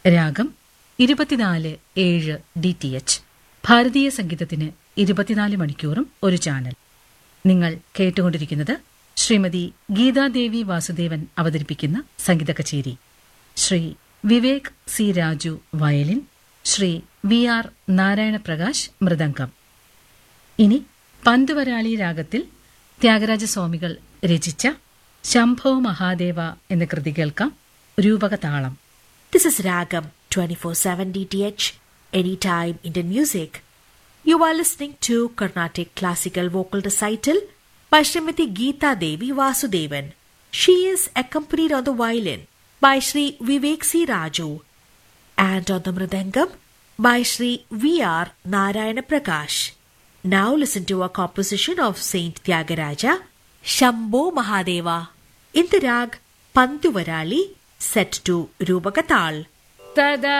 രാഗം ഇരുപത്തിനാല് ഏഴ് ഡി ടി എച്ച് ഭാരതീയ സംഗീതത്തിന് ഇരുപത്തിനാല് മണിക്കൂറും ഒരു ചാനൽ നിങ്ങൾ കേട്ടുകൊണ്ടിരിക്കുന്നത് ശ്രീമതി ഗീതാദേവി വാസുദേവൻ അവതരിപ്പിക്കുന്ന സംഗീത കച്ചേരി Shri Vivek C Raju violin Shri V R Narayanaprakash mridangam ഇനി പന്തുവരാളി രാഗത്തിൽ ത്യാഗരാജസ്വാമികൾ രചിച്ച ശംഭോ മഹാദേവ എന്ന കൃതി കേൾക്കാം രൂപകതാളം This is Ragam 24/7 DTH Anytime Indian Music. You are listening to Carnatic Classical Vocal Recital by Srimati Geeta Devi Vasudevan. She is accompanied on the violin by Sri Vivek C. Raju and on the mridangam by Sri V. R. Narayana Prakash. Now listen to a composition of Saint Tyagaraja, Shambho Mahadeva, in the rag Pantuvarali, set to Rupakatal. തദാ